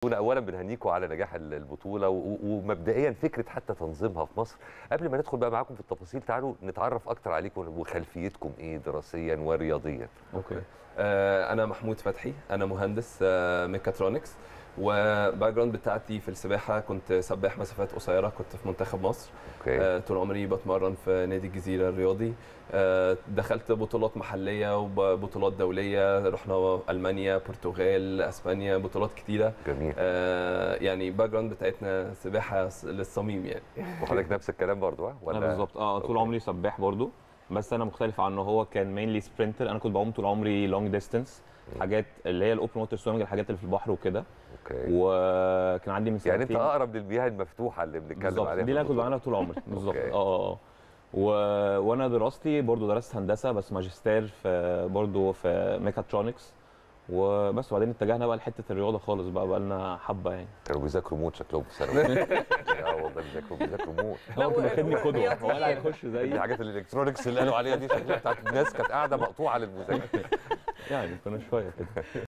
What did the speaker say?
اولا بنهنيكم على نجاح البطوله و- ومبدئيا فكره حتى تنظيمها في مصر قبل ما ندخل بقى معاكم في التفاصيل تعالوا نتعرف اكتر عليكم وخلفيتكم ايه دراسيا ورياضيا اوكي آه، انا محمود فتحي انا مهندس آه، ميكاترونكس والباك جراوند بتاعتي في السباحه كنت سباح مسافات قصيره كنت في منتخب مصر اوكي آه، طول عمري بتمرن في نادي الجزيره الرياضي آه، دخلت بطولات محليه وبطولات دوليه رحنا المانيا برتغال اسبانيا بطولات كتيره جميل آه، يعني باك جراوند بتاعتنا سباحه للصميم يعني وحضرتك نفس الكلام برضو ها انا بالظبط اه طول أوكي. عمري سباح برضو بس انا مختلف عنه هو كان مينلي سبرنتر انا كنت بعوم طول عمري لونج ديستنس حاجات اللي هي الاوبن ووتر سويمنج الحاجات اللي في البحر وكده اوكي وكان عندي من يعني انت سنتين اقرب للمياه المفتوحه اللي بنتكلم بالظبط عليها دي اللي في انا كنت البطولة. بعملها طول عمري بالظبط أوكي. اه اه اه و... وانا دراستي برضو درست هندسه بس ماجستير في برضو في ميكاترونكس وبس وبعدين اتجهنا بقى لحته الرياضه خالص بقى بقى لنا حبه يعني كانوا بيذاكروا موت شكلهم في ثانوي اه والله بيذاكروا بيذاكروا موت هو كان واخدني قدوه هو رياضيين. قال هيخش دي زيي حاجات الالكترونكس اللي قالوا عليها دي شكلها بتاعت الناس كانت قاعده مقطوعه للمذاكره يعني كنا شويه كده